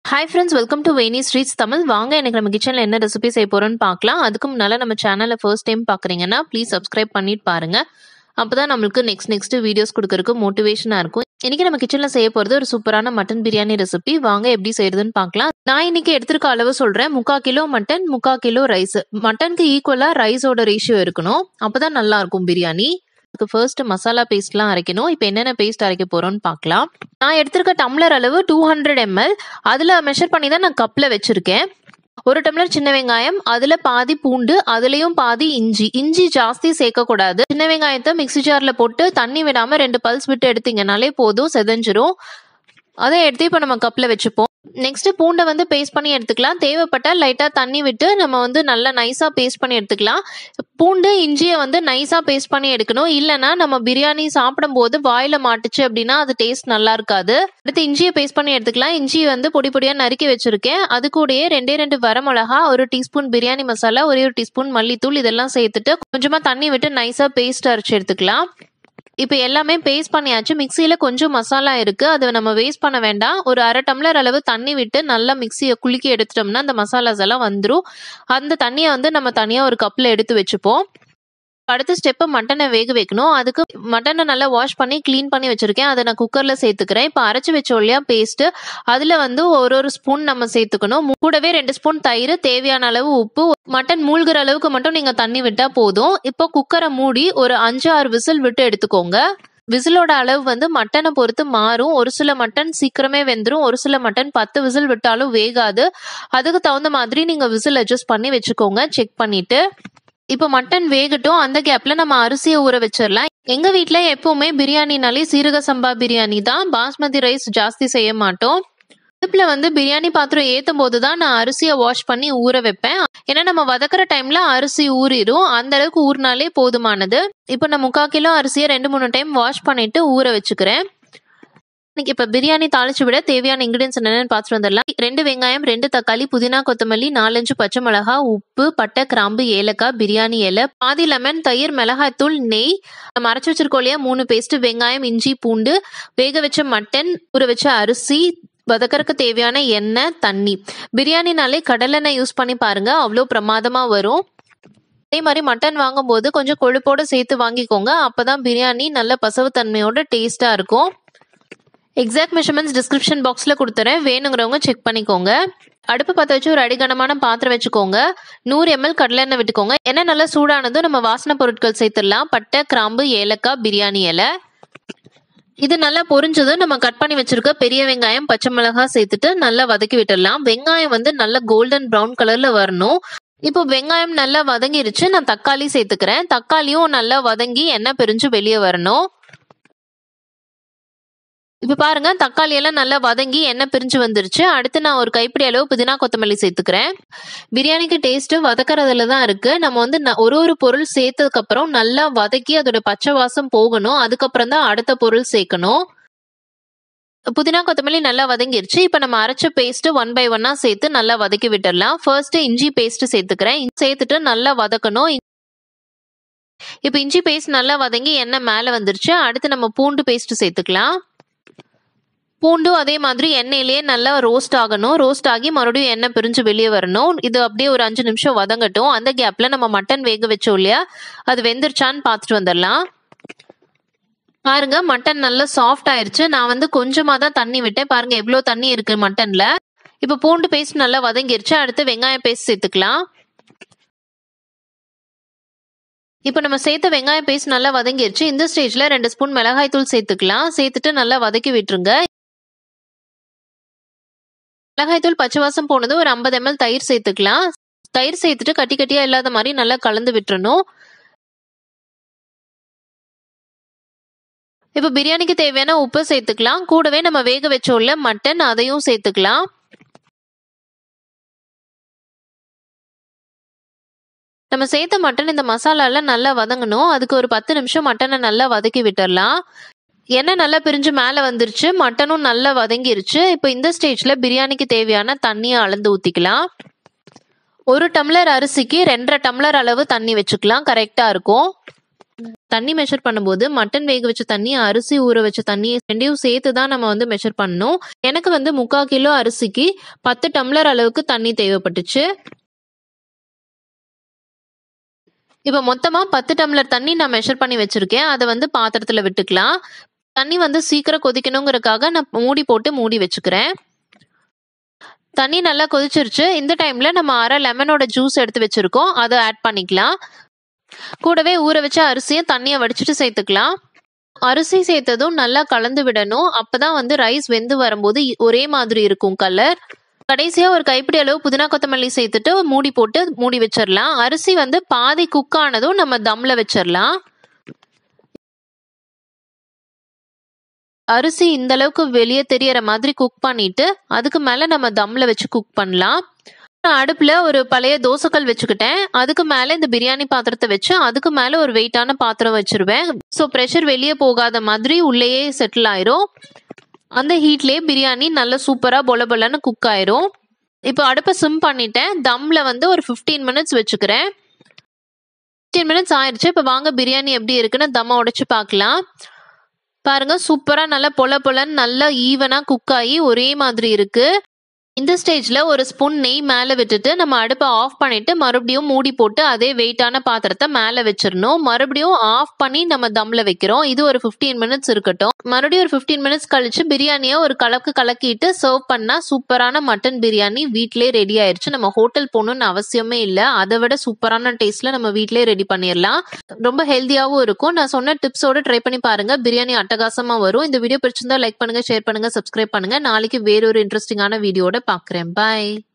hi friends welcome to வெய்னி streets Tamil வாங்க எனக்கு நம்ம கிச்சனில் என்ன ரெசிபி செய்ய போகிறோம்னு பார்க்கலாம் அதுக்கு முன்னால் நம்ம சேனலை ஃபர்ஸ்ட் டைம் பார்க்குறீங்கன்னா ப்ளீஸ் சப்ஸ்கிரைப் பண்ணிட்டு பாருங்க அப்போ தான் நம்மளுக்கு நெக்ஸ்ட் நெக்ஸ்ட் வீடியோஸ் கொடுக்கறதுக்கு மோட்டிவேஷனாக இருக்கும் இன்னைக்கு நம்ம கிச்சனில் செய்ய போகிறது ஒரு சூப்பரான மட்டன் பிரியாணி ரெசிபி வாங்க எப்படி செய்யறதுன்னு பார்க்கலாம் நான் இன்னைக்கு எடுத்திருக்க அளவு சொல்கிறேன் முக்கால் கிலோ மட்டன் முக்கால் கிலோ ரைஸ் மட்டனுக்கு ஈக்குவலாக ரைஸோட ரேஷியோ இருக்கணும் அப்போ தான் நல்லா இருக்கும் பிரியாணி அதுக்கு ஃபர்ஸ்ட் மசாலா பேஸ்ட்லாம் அரைக்கணும் இப்போ என்னென்ன பேஸ்ட் அரைக்க போறோம்னு பார்க்கலாம் நான் எடுத்திருக்க டம்ளர் அளவு டூ ஹண்ட்ரட் எம்எல் அதில் மெஷர் பண்ணி தான் நான் கப்பில் வச்சிருக்கேன் ஒரு டம்ளர் சின்ன வெங்காயம் அதுல பாதி பூண்டு அதுலயும் பாதி இஞ்சி இஞ்சி ஜாஸ்தி சேர்க்கக்கூடாது சின்ன வெங்காயத்தை மிக்ஸி ஜார்ல போட்டு தண்ணி விடாம ரெண்டு பல்ஸ் விட்டு எடுத்தீங்கனாலே போதும் செதஞ்சிரும் அதை எடுத்து இப்போ நம்ம கப்பில் வச்சுப்போம் நெக்ஸ்ட் பூண்டை வந்து பேஸ்ட் பண்ணி எடுத்துக்கலாம் தேவைப்பட்டா லைட்டாக தண்ணி விட்டு நம்ம வந்து நல்லா நைஸாக பேஸ்ட் பண்ணி எடுத்துக்கலாம் பூண்டு இஞ்சியை வந்து நைஸாக பேஸ்ட் பண்ணி எடுக்கணும் இல்லைன்னா நம்ம பிரியாணி சாப்பிடும்போது வாயில் மாட்டுச்சு அப்படின்னா அது டேஸ்ட் நல்லா இருக்காது அடுத்து இஞ்சியை பேஸ்ட் பண்ணி எடுத்துக்கலாம் இஞ்சி வந்து பொடி பொடியாக நறுக்கி வச்சிருக்கேன் அது கூடயே ரெண்டே ரெண்டு வரமிளகா ஒரு டீஸ்பூன் பிரியாணி மசாலா ஒரே ஒரு டீஸ்பூன் மல்லித்தூள் இதெல்லாம் சேர்த்துட்டு கொஞ்சமாக தண்ணி விட்டு நைஸாக பேஸ்ட் அரைச்சி எடுத்துக்கலாம் இப்போ எல்லாமே பேஸ்ட் பண்ணியாச்சு மிக்சியில் கொஞ்சம் மசாலா இருக்கு அதை நம்ம வேஸ்ட் பண்ண வேண்டாம் ஒரு அரை டம்ளர் அளவு தண்ணி விட்டு நல்லா மிக்சியை குலுக்கி எடுத்துட்டோம்னா அந்த மசாலாஸ் எல்லாம் வந்துடும் அந்த தண்ணியை வந்து நம்ம தனியாக ஒரு கப்பில் எடுத்து வச்சுப்போம் அடுத்த ஸ்டெப்பு மட்டனை வேக வைக்கணும் அதுக்கு மட்டனை நல்லா வாஷ் பண்ணி க்ளீன் பண்ணி வச்சிருக்கேன் அதை நான் குக்கரில் சேர்த்துக்கிறேன் இப்போ அரைச்சி வச்சோம் இல்லையா பேஸ்ட்டு அதில் வந்து ஒரு ஒரு ஸ்பூன் நம்ம சேர்த்துக்கணும் கூடவே ரெண்டு ஸ்பூன் தயிர் தேவையான அளவு உப்பு மட்டன் மூழ்கிற அளவுக்கு மட்டும் நீங்கள் தண்ணி விட்டால் போதும் இப்போ குக்கரை மூடி ஒரு அஞ்சு ஆறு விசில் விட்டு எடுத்துக்கோங்க விசிலோட அளவு வந்து மட்டனை பொறுத்து மாறும் ஒரு சில மட்டன் சீக்கிரமே வெந்துடும் ஒரு சில மட்டன் பத்து விசில் விட்டாலும் வேகாது அதுக்கு தகுந்த மாதிரி நீங்கள் விசில் அட்ஜஸ்ட் பண்ணி வச்சுக்கோங்க செக் பண்ணிட்டு இப்போ மட்டன் வேகட்டும் அந்த கேப்ல நம்ம அரிசியை ஊற வச்சிடலாம் எங்க வீட்ல எப்பவுமே பிரியாணினாலே சீரக சம்பா பிரியாணி தான் பாஸ்மதி ரைஸ் ஜாஸ்தி செய்ய மாட்டோம் அடுப்புல வந்து பிரியாணி பாத்திரம் ஏத்தும் போது தான் நான் அரிசியை வாஷ் பண்ணி ஊற வைப்பேன் ஏன்னா நம்ம வதக்குற டைம்ல அரிசி ஊறிடும் அந்த அளவுக்கு ஊறினாலே போதுமானது இப்போ நான் முக்கால் கிலோ அரிசியை ரெண்டு மூணு டைம் வாஷ் பண்ணிட்டு ஊற வச்சுக்கிறேன் இன்னைக்கு இப்போ பிரியாணி தாளிச்சு விட தேவையான இன்கிரீடியன்ஸ் என்னென்னு பார்த்துட்டு வந்துடலாம் ரெண்டு வெங்காயம் ரெண்டு தக்காளி புதினா கொத்தமல்லி நாலஞ்சு பச்சை மிளகா உப்பு பட்டை கிராம்பு ஏலக்காய் பிரியாணி இலை பாதி லெமன் தயிர் மிளகாய்த்தூள் நெய் நம்ம அரைச்சி வச்சிருக்கோம் இல்லையா மூணு பேஸ்ட் வெங்காயம் இஞ்சி பூண்டு வேக வச்ச மட்டன் ஊற வச்ச அரிசி வதக்கறக்கு தேவையான எண்ணெய் தண்ணி பிரியாணினாலே கடலெண்ணெய் யூஸ் பண்ணி பாருங்க அவ்வளோ பிரமாதமா வரும் அதே மாதிரி மட்டன் வாங்கும்போது கொஞ்சம் கொழுப்போட சேர்த்து வாங்கிக்கோங்க அப்பதான் பிரியாணி நல்ல பசவு தன்மையோட டேஸ்டா இருக்கும் எக்ஸாக்ட் மெஷர்மெண்ட்ஸ் டிஸ்கிரிப்ஷன் பாக்ஸில் கொடுத்துறேன் வேணுங்கிறவங்க செக் பண்ணிக்கோங்க அடுப்பு பற்ற வச்சு ஒரு அடிகனமான பாத்திரம் வச்சுக்கோங்க நூறு எம்எல் கடலெண்ணெய் விட்டுக்கோங்க எண்ணெய் நல்லா சூடானதும் நம்ம வாசனை பொருட்கள் சேர்த்துடலாம் பட்டை கிராம்பு ஏலக்காய் பிரியாணி இலை இது நல்லா பொரிஞ்சதும் நம்ம கட் பண்ணி வச்சிருக்க பெரிய வெங்காயம் பச்சை மிளகாய் சேர்த்துட்டு நல்லா வதக்கி விட்டுடலாம் வெங்காயம் வந்து நல்லா கோல்டன் ப்ரௌன் கலர்ல வரணும் இப்போ வெங்காயம் நல்லா வதங்கிருச்சு நான் தக்காளி சேர்த்துக்கிறேன் தக்காளியும் நல்லா வதங்கி எண்ணெய் பிரிஞ்சு வெளியே வரணும் இப்போ பாருங்க தக்காளி எல்லாம் நல்லா வதங்கி எண்ணெய் பிரிஞ்சு வந்துருச்சு அடுத்து நான் ஒரு கைப்பிடி அளவு புதினா கொத்தமல்லி சேர்த்துக்கிறேன் பிரியாணிக்கு டேஸ்ட் வதக்கறதுல தான் இருக்கு நம்ம வந்து ஒரு ஒரு பொருள் சேர்த்ததுக்கு அப்புறம் நல்லா வதக்கி அதோட பச்சை வாசம் போகணும் அதுக்கப்புறம் தான் அடுத்த பொருள் சேர்க்கணும் புதினா கொத்தமல்லி நல்லா வதங்கிருச்சு இப்போ நம்ம அரைச்ச பேஸ்ட் ஒன் பை ஒன்னா சேர்த்து நல்லா வதக்கி விட்டுடலாம் ஃபர்ஸ்ட் இஞ்சி பேஸ்ட் சேர்த்துக்கிறேன் சேர்த்துட்டு நல்லா வதக்கணும் இப்போ இஞ்சி பேஸ்ட் நல்லா வதங்கி எண்ணெய் மேலே வந்துருச்சு அடுத்து நம்ம பூண்டு பேஸ்ட் சேர்த்துக்கலாம் பூண்டும் அதே மாதிரி எண்ணெயிலேயே நல்லா ரோஸ்ட் ஆகணும் ரோஸ்ட் ஆகி மறுபடியும் எண்ணெய் பிரிஞ்சு வெளியே வரணும் இது அப்படியே ஒரு அஞ்சு நிமிஷம் வதங்கட்டும் அந்த கேப்ல நம்ம மட்டன் வேக வச்சோம் இல்லையா அது வெந்துருச்சான்னு பார்த்துட்டு வந்துடலாம் பாருங்க மட்டன் நல்லா சாஃப்ட் ஆயிருச்சு நான் வந்து கொஞ்சமா தான் தண்ணி விட்டேன் பாருங்க எவ்வளோ தண்ணி இருக்கு மட்டன்ல இப்போ பூண்டு பேஸ்ட் நல்லா வதங்கிருச்சு அடுத்து வெங்காயம் பேஸ்ட் சேர்த்துக்கலாம் இப்போ நம்ம சேர்த்த வெங்காயம் பேஸ்ட் நல்லா வதங்கிருச்சு இந்த ஸ்டேஜ்ல ரெண்டு ஸ்பூன் மிளகாய் தூள் சேர்த்துக்கலாம் சேர்த்துட்டு நல்லா வதக்கி விட்டுருங்க மிளகாய்த்தூள் பச்சை வாசம் போனது ஒரு ஐம்பது எம்எல் தயிர் சேர்த்துக்கலாம் தயிர் சேர்த்துட்டு கட்டி கட்டியா இல்லாத மாதிரி நல்லா கலந்து விட்டுறணும் இப்போ பிரியாணிக்கு தேவையான உப்பு சேர்த்துக்கலாம் கூடவே நம்ம வேக வச்சோம்ல மட்டன் அதையும் சேர்த்துக்கலாம் நம்ம சேர்த்த மட்டன் இந்த மசாலால நல்லா வதங்கணும் அதுக்கு ஒரு பத்து நிமிஷம் மட்டனை நல்லா வதக்கி விட்டுறலாம் எண்ணெய் நல்லா பிரிஞ்சு மேலே வந்துருச்சு மட்டனும் நல்லா வதங்கிருச்சு இப்போ இந்த ஸ்டேஜில் பிரியாணிக்கு தேவையான தண்ணியை அளந்து ஊற்றிக்கலாம் ஒரு டம்ளர் அரிசிக்கு ரெண்டரை டம்ளர் அளவு தண்ணி வச்சுக்கலாம் கரெக்டாக இருக்கும் தண்ணி மெஷர் பண்ணும்போது மட்டன் வேக வச்ச தண்ணி அரிசி ஊற வச்ச தண்ணி ரெண்டையும் சேர்த்து தான் நம்ம வந்து மெஷர் பண்ணணும் எனக்கு வந்து முக்கால் கிலோ அரிசிக்கு பத்து டம்ளர் அளவுக்கு தண்ணி தேவைப்பட்டுச்சு இப்போ மொத்தமா பத்து டம்ளர் தண்ணி நான் மெஷர் பண்ணி வச்சிருக்கேன் அதை வந்து பாத்திரத்துல விட்டுக்கலாம் தண்ணி வந்து சீக்கிரம் கொதிக்கணுங்கிறதுக்காக நான் மூடி போட்டு மூடி வச்சுக்கிறேன் தண்ணி நல்லா கொதிச்சிருச்சு இந்த டைம்ல நம்ம அரை லெமனோட ஜூஸ் எடுத்து வச்சிருக்கோம் அதை ஆட் பண்ணிக்கலாம் கூடவே ஊற வச்ச அரிசியை தண்ணியை வடிச்சிட்டு சேர்த்துக்கலாம் அரிசி சேர்த்ததும் நல்லா கலந்து விடணும் அப்பதான் வந்து ரைஸ் வெந்து வரும்போது ஒரே மாதிரி இருக்கும் கலர் கடைசியா ஒரு கைப்பிடி அளவு புதினா கொத்தமல்லி சேர்த்துட்டு மூடி போட்டு மூடி வச்சிடலாம் அரிசி வந்து பாதி குக் ஆனதும் நம்ம தம்ல வச்சிடலாம் அரிசி இந்த அளவுக்கு வெளியே தெரியற மாதிரி குக் பண்ணிட்டு அதுக்கு மேல நம்ம தம்ல வச்சு குக் பண்ணலாம் நான் அடுப்புல ஒரு பழைய தோசைக்கல் வச்சுக்கிட்டேன் அதுக்கு மேல இந்த பிரியாணி பாத்திரத்தை வச்சு அதுக்கு மேல ஒரு வெயிட்டான பாத்திரம் வச்சிருவேன் ஸோ ப்ரெஷர் வெளியே போகாத மாதிரி உள்ளேயே செட்டில் ஆயிரும் அந்த ஹீட்லயே பிரியாணி நல்லா சூப்பரா பொல பொலன்னு குக் ஆயிரும் இப்போ அடுப்பை சிம் பண்ணிட்டேன் தம்ல வந்து ஒரு ஃபிஃப்டீன் மினிட்ஸ் வச்சுக்கிறேன் ஃபிஃப்டீன் மினிட்ஸ் ஆயிடுச்சு இப்போ வாங்க பிரியாணி எப்படி இருக்குன்னு தம்மை உடைச்சு பார்க்கலாம் பாருங்க சூப்பரா நல்லா பொல பொலன்னு நல்லா ஈவனா குக் ஆகி ஒரே மாதிரி இருக்கு இந்த ஸ்டேஜ்ல ஒரு ஸ்பூன் நெய் மேல விட்டுட்டு நம்ம அடுப்பை ஆஃப் பண்ணிட்டு மறுபடியும் மூடி போட்டு அதே வெயிட்டான பாத்திரத்தை மேல வச்சிடணும் மறுபடியும் ஆஃப் பண்ணி நம்ம தம்ல வைக்கிறோம் இது ஒரு ஃபிஃப்டீன் மினிட்ஸ் இருக்கட்டும் மறுபடியும் ஒரு ஃபிஃப்டீன் மினிட்ஸ் கழிச்சு பிரியாணியை ஒரு கலக்கு கலக்கிட்டு சர்வ் பண்ணா சூப்பரான மட்டன் பிரியாணி வீட்லயே ரெடி ஆயிருச்சு நம்ம ஹோட்டல் போகணும்னு அவசியமே இல்லை அதை விட சூப்பரான டேஸ்ட்ல நம்ம வீட்லயே ரெடி பண்ணிடலாம் ரொம்ப ஹெல்த்தியாவும் இருக்கும் நான் சொன்ன டிப்ஸோட ட்ரை பண்ணி பாருங்க பிரியாணி அட்டகாசமா வரும் இந்த வீடியோ பிடிச்சிருந்தா லைக் பண்ணுங்க ஷேர் பண்ணுங்க சப்ஸ்கிரைப் பண்ணுங்க நாளைக்கு வேறொரு இன்ட்ரெஸ்டிங்கான வீடியோட பார்க்குறேன் பாய்